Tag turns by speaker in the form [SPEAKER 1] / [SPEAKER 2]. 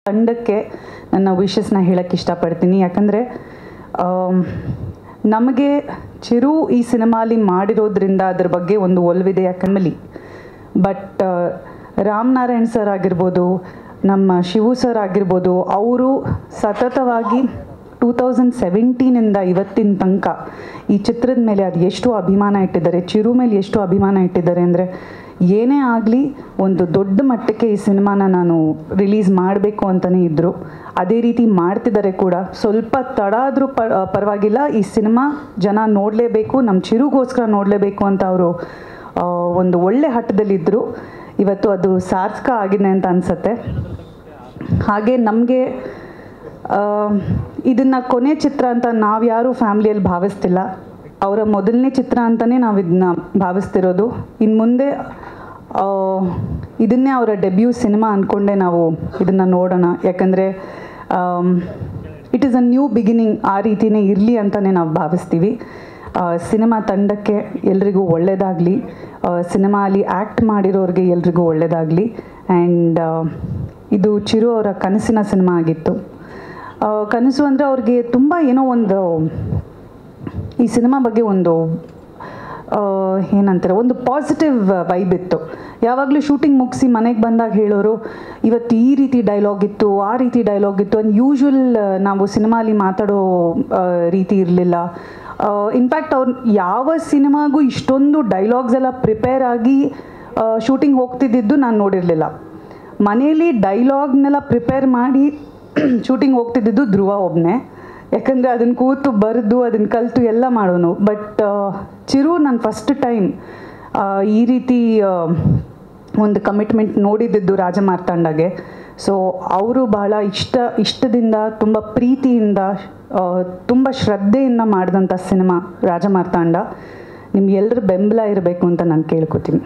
[SPEAKER 1] ತಂಡಕ್ಕೆ ನನ್ನ ವಿಶಸ್ನ ಹೇಳಕ್ಕೆ ಇಷ್ಟಪಡ್ತೀನಿ ಯಾಕಂದರೆ ನಮಗೆ ಚಿರು ಈ ಸಿನಿಮಾಲಿ ಮಾಡಿರೋದ್ರಿಂದ ಅದ್ರ ಬಗ್ಗೆ ಒಂದು ಒಲವಿದೆ ಯಾಕಂಬಲಿ ಬಟ್ ರಾಮನಾರಾಯಣ್ ಸರ್ ಆಗಿರ್ಬೋದು ನಮ್ಮ ಶಿವು ಸರ್ ಆಗಿರ್ಬೋದು ಅವರು ಸತತವಾಗಿ ಟೂ ತೌಸಂಡ್ ಸೆವೆಂಟೀನಿಂದ ಇವತ್ತಿನ ತನಕ ಈ ಚಿತ್ರದ ಮೇಲೆ ಅದು ಎಷ್ಟು ಅಭಿಮಾನ ಇಟ್ಟಿದ್ದಾರೆ ಚಿರು ಮೇಲೆ ಎಷ್ಟು ಅಭಿಮಾನ ಇಟ್ಟಿದ್ದಾರೆ ಅಂದರೆ ಏನೇ ಆಗಲಿ ಒಂದು ದೊಡ್ಡ ಮಟ್ಟಕ್ಕೆ ಈ ಸಿನಿಮಾನ ನಾನು ರಿಲೀಸ್ ಮಾಡಬೇಕು ಅಂತಲೇ ಇದ್ದರು ಅದೇ ರೀತಿ ಮಾಡ್ತಿದ್ದಾರೆ ಕೂಡ ಸ್ವಲ್ಪ ತಡ ಆದರೂ ಪರವಾಗಿಲ್ಲ ಈ ಸಿನಿಮಾ ಜನ ನೋಡಲೇಬೇಕು ನಮ್ಮ ಚಿರುಗೋಸ್ಕರ ನೋಡಲೇಬೇಕು ಅಂತ ಅವರು ಒಂದು ಒಳ್ಳೆ ಹಟ್ಟದಲ್ಲಿದ್ದರು ಇವತ್ತು ಅದು ಸಾರ್ಥಕ ಆಗಿದೆ ಅಂತ ಅನಿಸುತ್ತೆ ಹಾಗೆ ನಮಗೆ ಇದನ್ನು ಕೊನೆ ಚಿತ್ರ ಅಂತ ನಾವು ಯಾರೂ ಫ್ಯಾಮ್ಲಿಯಲ್ಲಿ ಭಾವಿಸ್ತಿಲ್ಲ ಅವರ ಮೊದಲನೇ ಚಿತ್ರ ಅಂತಲೇ ನಾವು ಇದನ್ನ ಭಾವಿಸ್ತಿರೋದು ಇನ್ನು ಮುಂದೆ ಆ, ಇದನ್ನೇ ಅವರ ಡೆಬ್ಯೂ ಸಿನಿಮಾ ಅಂದ್ಕೊಂಡೆ ನಾವು ಇದನ್ನು ನೋಡೋಣ ಯಾಕಂದರೆ it is a new beginning ಆ ರೀತಿಯೇ ಇರಲಿ ಅಂತಲೇ ನಾವು ಭಾವಿಸ್ತೀವಿ ಆ, ಸಿನಿಮಾ ತಂಡಕ್ಕೆ ಎಲ್ರಿಗೂ ಒಳ್ಳೆಯದಾಗಲಿ ಸಿನಿಮಾ ಅಲ್ಲಿ ಆ್ಯಕ್ಟ್ ಮಾಡಿರೋರಿಗೆ ಎಲ್ರಿಗೂ ಒಳ್ಳೆಯದಾಗಲಿ ಆ್ಯಂಡ್ ಇದು ಚಿರು ಅವರ ಕನಸಿನ ಸಿನಿಮಾ ಆಗಿತ್ತು ಆ, ಕನಸು ಅಂದರೆ ಅವ್ರಿಗೆ ತುಂಬ ಏನೋ ಒಂದು ಈ ಸಿನಿಮಾ ಬಗ್ಗೆ ಒಂದು ಆ, ಏನಂತಾರೆ ಒಂದು ಪಾಸಿಟಿವ್ ವೈಬ್ ಇತ್ತು ಯಾವಾಗಲೂ ಶೂಟಿಂಗ್ ಮುಗಿಸಿ ಮನೆಗೆ ಬಂದಾಗ ಹೇಳೋರು ಇವತ್ತು ಈ ರೀತಿ ಡೈಲಾಗ್ ಇತ್ತು ಆ ರೀತಿ ಡೈಲಾಗ್ ಇತ್ತು ಆ್ಯಂಡ್ ಯೂಶ್ವಲ್ ನಾವು ಸಿನಿಮಾಲಿ ಮಾತಾಡೋ ಆ, ರೀತಿ ಇರಲಿಲ್ಲ ಇನ್ಫ್ಯಾಕ್ಟ್ ಅವ್ರು ಯಾವ ಸಿನಿಮಾಗೂ ಇಷ್ಟೊಂದು ಡೈಲಾಗ್ಸ್ ಎಲ್ಲ ಪ್ರಿಪೇರ್ ಆಗಿ ಶೂಟಿಂಗ್ ಹೋಗ್ತಿದ್ದಿದ್ದು ನಾನು ನೋಡಿರಲಿಲ್ಲ ಮನೇಲಿ ಡೈಲಾಗ್ನೆಲ್ಲ ಪ್ರಿಪೇರ್ ಮಾಡಿ ಶೂಟಿಂಗ್ ಹೋಗ್ತಿದ್ದಿದ್ದು ಧ್ರುವ ಒಬ್ಬನೇ ಯಾಕಂದರೆ ಅದನ್ನು ಕೂತು ಬರೆದು ಅದನ್ನು ಕಲಿತು ಎಲ್ಲ ಮಾಡೋನು ಬಟ್ ಚಿರು ನಾನು ಫಸ್ಟ್ ಟೈಮ್ ಈ ರೀತಿ ಆ, ಒಂದು ಕಮಿಟ್ಮೆಂಟ್ ನೋಡಿದ್ದಿದ್ದು ರಾಜಮಾರ್ತಾಂಡಗೆ ಸೊ ಅವರು ಬಹಳ ಇಷ್ಟ ಇಷ್ಟದಿಂದ ತುಂಬ ಪ್ರೀತಿಯಿಂದ ಆ, ತುಂಬ ಶ್ರದ್ಧೆಯಿಂದ ಮಾಡಿದಂಥ ಸಿನಿಮಾ ರಾಜಮಾರ್ತಾಂಡ ನಿಮ್ಗೆಲ್ಲರ ಬೆಂಬಲ ಇರಬೇಕು ಅಂತ ನಾನು ಕೇಳ್ಕೊತೀನಿ